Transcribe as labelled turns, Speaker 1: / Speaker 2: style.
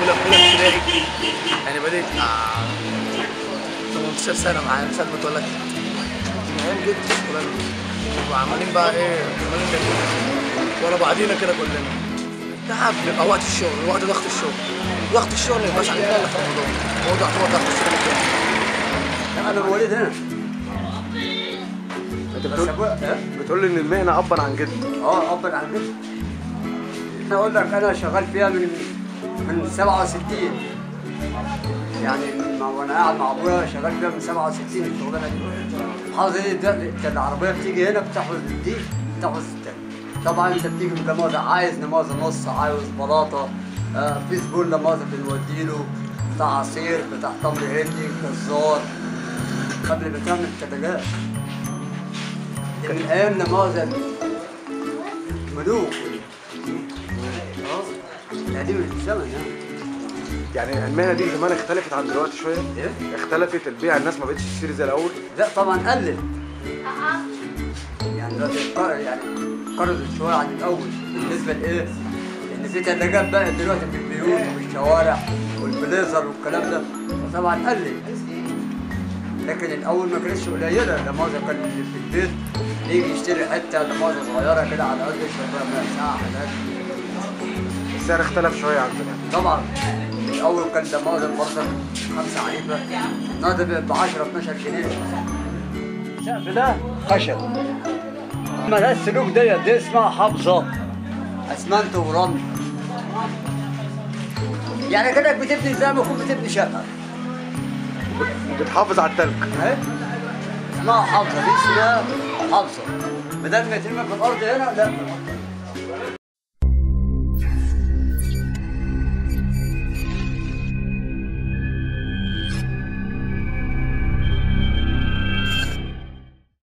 Speaker 1: اولى اولى ابتدائي يعني بديت آه 18 سنه معايا من ساعه ما اتولدت من ايام جدي في الشغلانه وعمالين بقى ايه عمالين نعمل ورا بعضينا كده كلنا تعب بيبقى وقت الشغل وقت ضغط الشغل ضغط الشغل ما يبقاش علينا الا في رمضان هو ده يعتبر ضغط الشغل بتاعي
Speaker 2: انا مواليد هنا
Speaker 3: انت
Speaker 2: بس
Speaker 3: بتقول
Speaker 2: أبويا- إيه؟
Speaker 3: بتقول لي ان المهنه ابا عن جد
Speaker 2: اه ابا عن جد انا اقول لك انا شغال فيها من من 67 يعني مع- وانا قاعد مع ابويا شغال فيها من 67 الشغلانه دي حاضر ده انت العربيه بتيجي هنا بتحفظ دي بتحفظ التاني طبعا انت بتيجي بجمازه عايز نمازه نص عايز بلاطه آه في زبون نمازه بنوديله بتاع عصير بتاع تمر هندي جزار قبل ما تعمل الثلاجات من ايام نمازه ملوك اه قديم الزمن يعني
Speaker 3: يعني المهنه دي زمان اختلفت عن دلوقتي شويه
Speaker 2: ايه؟
Speaker 3: اختلفت البيع الناس ما بقتش تشتري زي الاول
Speaker 2: لا طبعا قلل يعني دلوقتي القر- يعني قرضت شويه عن الاول بالنسبه لايه؟ ان في ثلاجات بقت دلوقتي في البيوت وفي الشوارع والبليزر والكلام ده فطبعا قلل لكن الاول ما كانتش قليله لمؤاخذه كان اللي في البيت يجي يشتري حته لمؤاخذه صغيره كده على قد يشرب بيها ساعه حاجات
Speaker 3: السعر اختلف شويه عن زمان
Speaker 2: طبعا الاول كان لمؤاخذه البرصه خمسه عريفه النهارده بقت ب 10 12 جنيه السقف ده خشب ملهاش سلوك ديت دي اسمها حافظه اسمنت ورمل يعني كده بتبني زي ما تكون بتبني شقه
Speaker 3: بتحافظ على التلج
Speaker 2: اهي اسمها حافظه دي اسمها حافظه بدل ما ترمي في الارض هنا لا